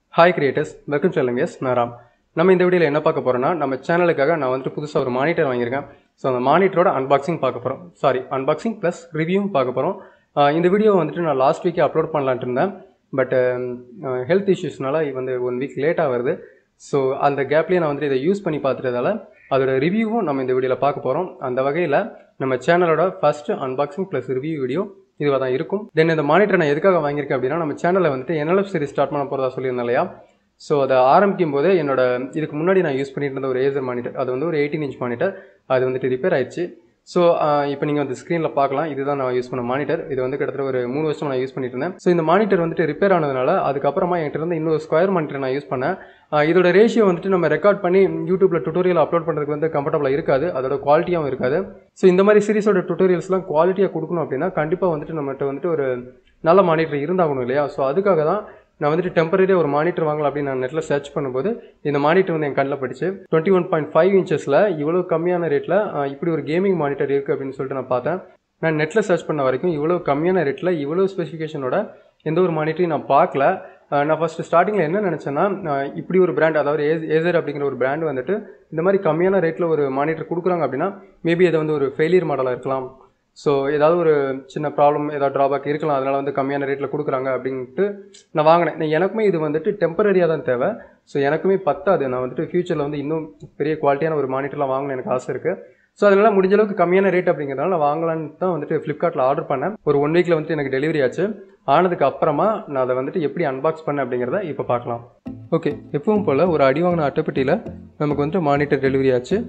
hi creators welcome to S நான் ராம் நம்ம இந்த வீடியோவில் என்ன பார்க்க போகிறோம்னா நம்ம சேனலுக்காக நான் வந்துட்டு புதுசாக ஒரு மானிட்டர் வாங்கியிருக்கேன் ஸோ அந்த மானிட்டரோட அன்பாக்சிங் பார்க்க போகிறோம் சாரி அன்பாக்சிங் ப்ளஸ் ரிவ்யூவும் பார்க்க போகிறோம் இந்த வீடியோ வந்துட்டு நான் லாஸ்ட் வீக்கே அப்லோட் பண்ணலான்ட்டு இருந்தேன் பட் ஹெல்த் இஷ்யூஸ்னால வந்து ஒன் வீக் லேட்டாக வருது ஸோ அந்த கேப்லேயே நான் வந்துட்டு இதை யூஸ் பண்ணி பார்த்துட்டதால அதோட ரிவ்யூவும் நம்ம இந்த வீடியோவில் பார்க்க போகிறோம் அந்த வகையில் நம்ம சேனலோட first unboxing plus review video இதுவாக தான் இருக்கும் தென் இந்த மானிட்டர் நான் எதுக்காக வாங்கியிருக்கேன் அப்படின்னா நம்ம சேனலில் வந்துட்டு என்எல்எஃப் சீரிஸ் ஸ்டார்ட் பண்ண போகிறதா சொல்லியிருந்தேன் இல்லையா ஸோ அதை ஆரம்பிக்கும் போதே என்னோட இதுக்கு முன்னாடி நான் யூஸ் பண்ணிட்டு இருந்த ஒரு ஏசர் மானிட்டர் அது வந்து ஒரு எயிட்டீன் இன்ச் மானிட்டர் அது வந்துட்டு ரிப்பேர் ஆயிடுச்சு ஸோ இப்போ நீங்கள் வந்து ஸ்க்ரீனில் பார்க்கலாம் இதுதான் நான் யூஸ் பண்ண மானிட்டர் இது வந்து கிட்டத்தட்ட ஒரு மூணு வருஷம் நான் யூஸ் பண்ணிட்டு இருந்தேன் ஸோ இந்த மானிட்டர் வந்துட்டு ரிப்பேர் ஆனதுனால அதுக்கப்புறமா என்கிட்ட இருந்து இன்னொரு ஸ்கொயர் மானிட்டர் நான் யூஸ் பண்ணேன் ஆஹ் இதோட ரேஷியோ வந்துட்டு நம்ம ரெக்கார்ட் பண்ணி யூடியூப்ல டுட்டோரியல் அப்லோட் பண்ணுறதுக்கு வந்து கம்ஃபர்டபுளாக இருக்காது அதோட குவாலிட்டியாகவும் இருக்காது ஸோ இந்த மாதிரி சீரிஸோட டுட்டோரியல்ஸ்லாம் குவாலிட்டியாக கொடுக்கணும் அப்படின்னா கண்டிப்பாக வந்துட்டு நம்மகிட்ட வந்துட்டு ஒரு நல்ல மானிட்டர் இருந்தாகணும் இல்லையா ஸோ அதுக்காக தான் நான் வந்துட்டு டெம்பரரியாக ஒரு மானிட்டர் வாங்கலாம் அப்படின்னு நான் நெட்டில் சர்ச் பண்ணும்போது இந்த மானிட்டர் வந்து என் கண்ணில் படிச்சு டுவெண்ட்டி ஒன் பாயிண்ட் ஃபைவ் இன்ச்சஸில் இவ்வளோ கம்மியான ரேட்டில் இப்படி ஒரு கேமிங் மானிட்டர் இருக்குது அப்படின்னு சொல்லிட்டு நான் பார்த்தேன் நான் நெட்டில் சர்ச் பண்ண வரைக்கும் இவ்வளோ கம்மியான ரேட்டில் இவ்வளோ ஸ்பெசிஃபிகேஷனோட எந்த ஒரு மானிட்டரையும் நான் பார்க்கல அஹ் நான் ஃபஸ்ட்டு ஸ்டார்டிங்கில் என்ன நினச்சேன்னா அஹ் இப்படி ஒரு பிராண்ட் அதாவது ஏஸ் ஏசர் அப்படிங்கிற ஒரு பிராண்ட் வந்துட்டு இந்த மாதிரி கம்மியான ரேட்டில் ஒரு மானிட்டர் கொடுக்குறாங்க அப்படின்னா மேபி அது வந்து ஒரு ஃபெயிலியர் மாடலாக இருக்கலாம் ஸோ ஏதாவது ஒரு சின்ன ப்ராப்ளம் ஏதாவது ட்ராபேக் இருக்கலாம் அதனால் வந்து கம்மியான ரேட்டில் கொடுக்குறாங்க அப்படின்ட்டு நான் வாங்கினேன் நான் எனக்குமே இது வந்துட்டு டெம்பரரியாக தான் தேவை ஸோ எனக்குமே பத்தாது நான் வந்துட்டு ஃப்யூச்சரில் வந்து இன்னும் பெரிய குவாலிட்டியான ஒரு மானிட்டர்லாம் வாங்கணும் எனக்கு ஆசை இருக்குது ஸோ அதனால் முடிஞ்ச அளவுக்கு கம்மியான ரேட் அப்படிங்கிறதுனால நான் வாங்கலான்னு தான் வந்துட்டு ஃப்ளிப்கார்ட்டில் ஆர்டர் பண்ணேன் ஒரு ஒன் வீக்கில் வந்துட்டு எனக்கு டெலிவரி ஆச்சு ஆனதுக்கு அப்புறமா நான் அதை வந்துட்டு எப்படி அன்பாக்ஸ் பண்ணேன் அப்படிங்கிறத இப்போ பார்க்கலாம் ஓகே எப்பவும் போல் ஒரு அடி வாங்கின அட்டைப்பெட்டியில் நமக்கு வந்துட்டு மானிட்டர் டெலிவரி ஆச்சு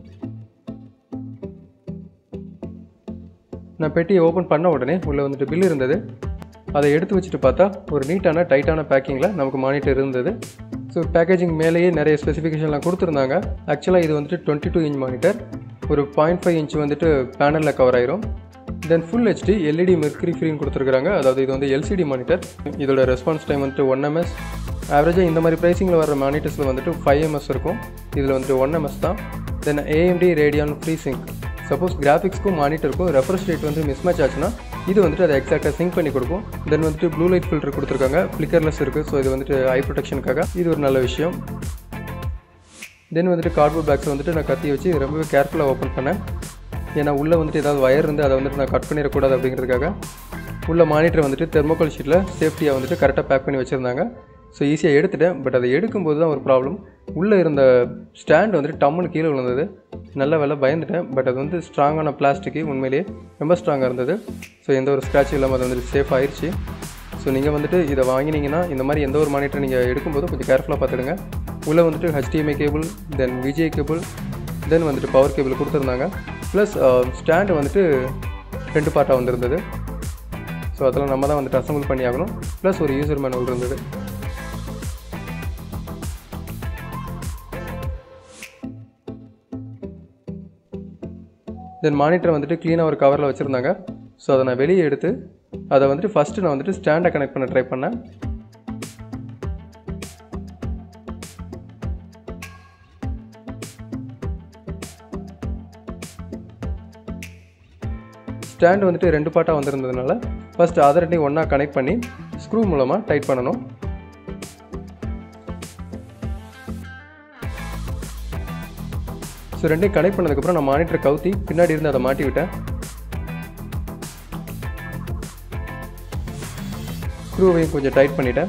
நான் பெட்டியை ஓப்பன் பண்ண உடனே உள்ளே வந்துட்டு பில் இருந்தது அதை எடுத்து வச்சுட்டு பார்த்தா ஒரு நீட்டான டைட்டான பேக்கிங்கில் நமக்கு மானிட்டர் இருந்தது ஸோ பேக்கேஜிங் மேலேயே நிறைய ஸ்பெசிஃபிகேஷன்லாம் கொடுத்துருந்தாங்க ஆக்சுவலாக இது வந்துட்டு டுவெண்ட்டி டூ இன்ச் மானிட்டர் ஒரு பாயிண்ட் ஃபைவ் இன்ச் வந்துட்டு பேனலில் கவர் ஆயிரும் then full HD LED mercury ஃப்ரீன்னு கொடுத்துருக்காங்க அதாவது இது வந்து எல்சிடி மானிட்டர் இதோட ரெஸ்பான்ஸ் டைம் வந்துட்டு ஒன் எம்எஸ் ஆவரேஜாக இந்த மாதிரி ப்ரைஸிங்கில் வர மானிட்டர்ஸில் வந்துட்டு ஃபைவ் எம்எஸ் இருக்கும் இதில் வந்துட்டு ஒன் எம்எஸ் தான் then AMD Radeon free sync suppose கிராஃபிக்ஸ்க்கும் மானிட்டருக்கும் ரெஃப்ரெஷ் ரேட் வந்து மிஸ் மேட்ச் ஆச்சுன்னா இது வந்துட்டு அதை எக்ஸாக்டாக சிங்க் பண்ணி கொடுக்கும் தென் வந்துட்டு ப்ளூ லைட் ஃபில்டர் கொடுத்துருக்காங்க ஃப்ளிக்கர்லெஸ் இருக்குது ஸோ இது வந்துட்டு ஐ ப்ரொடெக்ஷனுக்காக இது ஒரு நல்ல விஷயம் தென் வந்துட்டு கார்ட்போர்ட் பேக்ஸை வந்துட்டு நான் கத்தி வச்சு ரொம்பவே கேர்ஃபுல்லாக ஓப்பன் பண்ணேன் ஏன்னா உள்ளே வந்துட்டு ஏதாவது வயர் இருந்து அதை வந்துட்டு நான் கட் பண்ணிடக்கூடாது அப்படிங்கிறதுக்காக உள்ள மானிட்டர் வந்துட்டு தெர்மோகால் ஷீட்டில் சேஃப்டியாக வந்துட்டு கரெக்டாக பேக் பண்ணி வச்சுருந்தாங்க ஸோ ஈஸியாக எடுத்துட்டேன் பட் அதை எடுக்கும்போது தான் ஒரு ப்ராப்ளம் உள்ளே இருந்த ஸ்டாண்ட் வந்துட்டு டம்முன்னு கீழே விழுந்தது நல்ல வேலை பயந்துட்டேன் பட் அது வந்து ஸ்ட்ராங்கான பிளாஸ்டிக்கு உண்மையிலேயே ரொம்ப ஸ்ட்ராங்காக இருந்தது ஸோ எந்த ஒரு ஸ்க்ராட்ச் இல்லாமல் அது வந்துட்டு சேஃப் ஆயிடுச்சு ஸோ நீங்கள் வந்துட்டு இதை வாங்கினீங்கன்னா இந்த மாதிரி எந்த ஒரு மானிட்டர் நீங்கள் எடுக்கும்போது கொஞ்சம் கேர்ஃபுல்லாக பார்த்துடுங்க உள்ளே வந்துட்டு HDMI cable then VGA cable then வந்துட்டு பவர் கேபிள் கொடுத்துருந்தாங்க ப்ளஸ் ஸ்டாண்டு வந்துட்டு ரெண்டு பார்ட்டாக வந்திருந்தது ஸோ அதெல்லாம் நம்ம தான் வந்துட்டு அசம்பிள் பண்ணி ஆகணும் ப்ளஸ் ஒரு யூசர் மேனுவல் இருந்தது தென் மானிட்டர் வந்துட்டு க்ளீனாக ஒரு கவரில் வச்சுருந்தாங்க ஸோ அதை நான் வெளியே எடுத்து அதை வந்துட்டு ஃபஸ்ட்டு நான் வந்துட்டு ஸ்டாண்டை கனெக்ட் பண்ண ட்ரை பண்ணேன் ஸ்டாண்ட் வந்துட்டு ரெண்டு பார்ட்டாக வந்திருந்ததுனால ஃபஸ்ட் அதை ரெண்டையும் ஒன்றா கனெக்ட் பண்ணி ஸ்க்ரூ மூலமாக டைட் பண்ணணும் ஸோ ரெண்டையும் கனெக்ட் பண்ணதுக்கப்புறம் நான் மானிட்டர் கவுத்தி பின்னாடி இருந்து அதை மாட்டி விட்டேன் ஸ்க்ரூவையும் கொஞ்சம் டைட் பண்ணிட்டேன்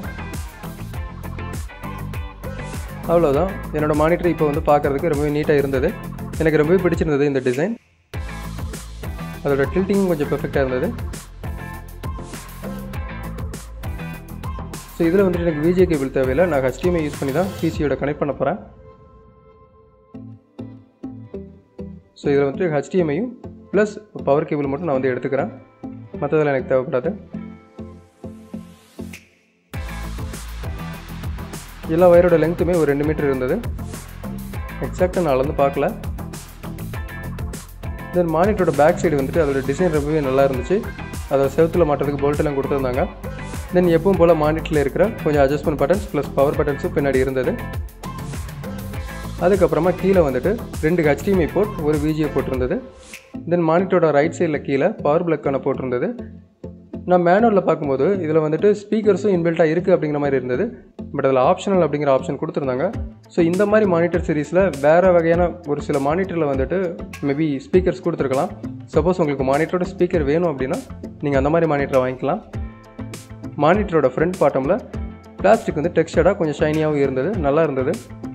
அவ்வளோதான் என்னோடய மானிட்டர் இப்போ வந்து பார்க்குறதுக்கு ரொம்பவே நீட்டாக இருந்தது எனக்கு ரொம்பவே பிடிச்சிருந்தது இந்த டிசைன் அதோட டில்ட்டிங்கும் கொஞ்சம் பெர்ஃபெக்டாக இருந்தது ஸோ இதில் வந்துட்டு எனக்கு விஜே கேபிள் தேவையில்லை நான் ஹெச்டிஎம்ஐ யூஸ் பண்ணி தான் பிசியோட கனெக்ட் பண்ண போகிறேன் ஸோ இதில் வந்துட்டு ஹெச்டிஎம்ஐயும் ப்ளஸ் பவர் கேபிள் மட்டும் நான் வந்து எடுத்துக்கிறேன் மற்றதெல்லாம் எனக்கு தேவைப்படாது எல்லா வயரோட லென்த்துமே ஒரு ரெண்டு மீட்டர் இருந்தது எக்ஸாக்டாக நான் அளந்து பார்க்கல தென் மானிட்டரோட பேக் சைடு வந்துட்டு அதோட டிசைன் ரொம்பவே நல்லா இருந்துச்சு அதை செவத்தில் மாட்டுறதுக்கு போல்ட்டெல்லாம் கொடுத்துருந்தாங்க தென் எப்பவும் போல் மானிட்டரில் இருக்கிற கொஞ்சம் அட்ஜஸ்ட்மெண்ட் பட்டன்ஸ் ப்ளஸ் பவர் பட்டன்ஸும் பின்னாடி இருந்தது அதுக்கப்புறமா கீழே வந்துட்டு ரெண்டு ஹெச்டிஎம்ஐ போர்ட் ஒரு விஜிஏ போட்டிருந்தது தென் மானிட்டரோட ரைட் சைடில் கீழே பவர் பிளக்கான போட்டிருந்தது நான் மேனுவலில் பார்க்கும்போது இதில் வந்துட்டு ஸ்பீக்கர்ஸும் இன்பில்ட்டாக இருக்குது அப்படிங்கிற மாதிரி இருந்தது பட் அதில் ஆப்ஷனல் அப்படிங்கிற ஆப்ஷன் கொடுத்துருந்தாங்க ஸோ இந்த மாதிரி மானிட்டர் சீரிஸில் வேறு வகையான ஒரு சில மானிட்டரில் வந்துட்டு மேபி ஸ்பீக்கர்ஸ் கொடுத்துருக்கலாம் சப்போஸ் உங்களுக்கு மானிட்டரோட ஸ்பீக்கர் வேணும் அப்படின்னா நீங்கள் அந்த மாதிரி மானிட்டரை வாங்கிக்கலாம் மானிட்டரோட ஃப்ரண்ட் பாட்டமில் பிளாஸ்டிக் வந்து டெக்ஸ்டர்டாக கொஞ்சம் ஷைனியாகவும் இருந்தது நல்லா இருந்தது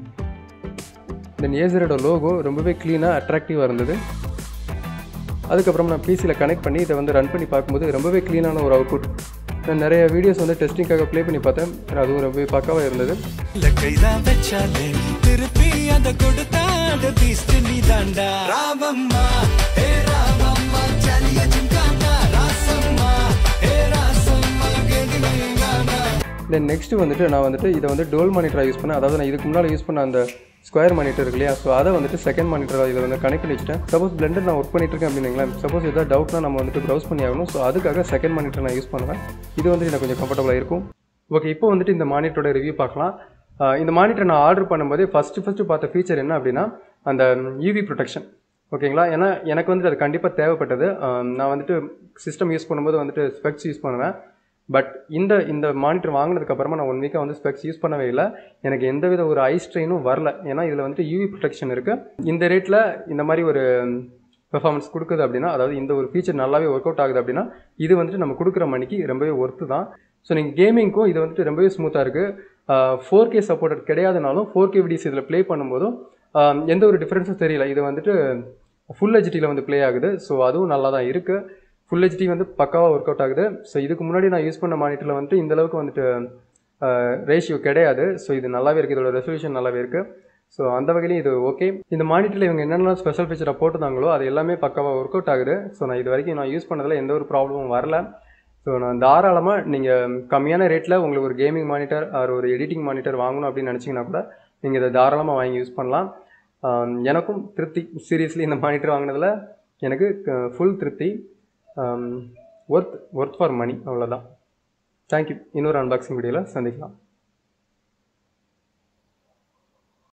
தென் ஏசரோட லோகோ ரொம்பவே க்ளீனாக அட்ராக்டிவாக இருந்தது அதுக்கப்புறம் நான் பிசியில் கனெக்ட் பண்ணி இதை வந்து ரன் பண்ணி பார்க்கும்போது ரொம்பவே க்ளீனான ஒரு அவுட்புட் நான் நிறைய வீடியோஸ் வந்து டெஸ்டிங்காக ப்ளே பண்ணி பார்த்தேன் அதுவும் ரொம்பவே பக்காவாக இருந்தது கைதான் வச்சாலே திருப்பி அத கொடுத்தா அது பீஸ்ட் நீ தாண்டா ராமம்மா ஏ ராமம்மா ஜலிய ஜிங்கானா ராசம்மா ஏ ராசம்மா கெடிங்கானா தென் நெக்ஸ்ட் வந்துட்டு நான் வந்துட்டு இதை வந்து டோல் மானிட்டராக யூஸ் பண்ணேன் அதாவது நான் இதுக்கு முன்னால் யூஸ் பண்ண அந்த ஸ்கொயர் மானிட்டர் இருக்கு இல்லையா ஸோ அதை வந்துட்டு செகண்ட் மானிட்டராக இதில் வந்து கனெக்ட் பண்ணி வச்சுட்டேன் சப்போஸ் பிளெண்டர் நான் ஒர்க் பண்ணிட்டு இருக்கேன் அப்படிங்களேன் சப்போஸ் ஏதாவது டவுட்னா நம்ம வந்துட்டு ப்ரௌஸ் பண்ணி ஆகணும் ஸோ அதுக்காக செகண்ட் மானிட்டர் நான் யூஸ் பண்ணுவேன் இது வந்து எனக்கு கொஞ்சம் கம்ஃபர்டபுளாக இருக்கும் ஓகே இப்போ வந்துட்டு இந்த மானிட்டரோட ரிவ்யூ பார்க்கலாம் ஆஹ் இந்த மானிட்டர் நான் ஆர்டர் பண்ணும்போது ஃபஸ்ட்டு ஃபஸ்ட்டு பார்த்த ஃபீச்சர் என்ன அப்படின்னா அந்த யூவி ப்ரொடெக்ஷன் ஓகேங்களா ஏன்னா எனக்கு வந்துட்டு அது கண்டிப்பாக தேவைப்பட்டது ஆஹ் நான் வந்துட்டு சிஸ்டம் யூஸ் பண்ணும்போது வந்துட்டு ஸ்பெக்ஸ் யூஸ் பண்ணுவேன் பட் இந்த இந்த மானிட்டர் வாங்கினதுக்கு அப்புறமா நான் ஒன் வீக்காக வந்து ஸ்பெக்ஸ் யூஸ் பண்ணவே இல்லை எனக்கு எந்தவித ஒரு ஐ ஸ்ட்ரெயினும் வரல ஏன்னா இதில் வந்துட்டு யூவி ப்ரொடெக்ஷன் இருக்குது இந்த ரேட்டில் இந்த மாதிரி ஒரு பெர்ஃபார்மன்ஸ் கொடுக்குது அப்படின்னா அதாவது இந்த ஒரு ஃபீச்சர் நல்லாவே ஒர்க் அவுட் ஆகுது அப்படின்னா இது வந்துட்டு நம்ம கொடுக்குற மணிக்கு ரொம்பவே ஒர்த்து தான் ஸோ நீங்கள் கேமிங்க்கும் இது வந்துட்டு ரொம்பவே ஸ்மூத்தாக இருக்குது ஃபோர் கே சப்போர்ட்டட் கிடையாதுனாலும் ஃபோர் கே விடிஸ் இதில் ப்ளே பண்ணும்போதும் ஆஹ் எந்த ஒரு டிஃப்ரென்ஸும் தெரியல இது வந்துட்டு ஃபுல் ஹெச்டியில் வந்து ப்ளே ஆகுது ஸோ அதுவும் நல்லா தான் இருக்குது ஃபுல் ஹெச்டி வந்து பக்காவாக ஒர்க் அவுட் ஆகுது ஸோ இதுக்கு முன்னாடி நான் யூஸ் பண்ண மானிட்டரில் வந்துட்டு இந்த அளவுக்கு வந்துட்டு ரேஷியோ கிடையாது ஸோ இது நல்லாவே இருக்குது இதோட ரெசல்யூஷன் நல்லாவே இருக்குது ஸோ அந்த வகையிலையும் இது ஓகே இந்த மானிட்டரில் இவங்க என்னென்ன ஸ்பெஷல் ஃபீச்சராக போட்டிருந்தாங்களோ அது எல்லாமே பக்காவாக ஒர்க் அவுட் ஆகுது ஸோ நான் இது வரைக்கும் நான் யூஸ் பண்ணதில் எந்த ஒரு ப்ராப்ளமும் வரல ஸோ நான் தாராளமாக நீங்கள் கம்மியான ரேட்டில் உங்களுக்கு ஒரு கேமிங் மானிட்டர் ஆர் ஒரு எடிட்டிங் மானிட்டர் வாங்கணும் அப்படின்னு நினச்சிங்கன்னா கூட நீங்கள் இதை தாராளமாக வாங்கி யூஸ் பண்ணலாம் ஆம், எனக்கும் திருப்தி சீரியஸ்லி இந்த மானிட்டர் வாங்கினதில் எனக்கு ஃபுல் திருப்தி ஒர்த் ஒர்த் ஃபார் மணி அவ்வளோதான் தேங்க்யூ இன்னொரு அன்பாக்சிங் வீடியோவில் சந்திக்கலாம்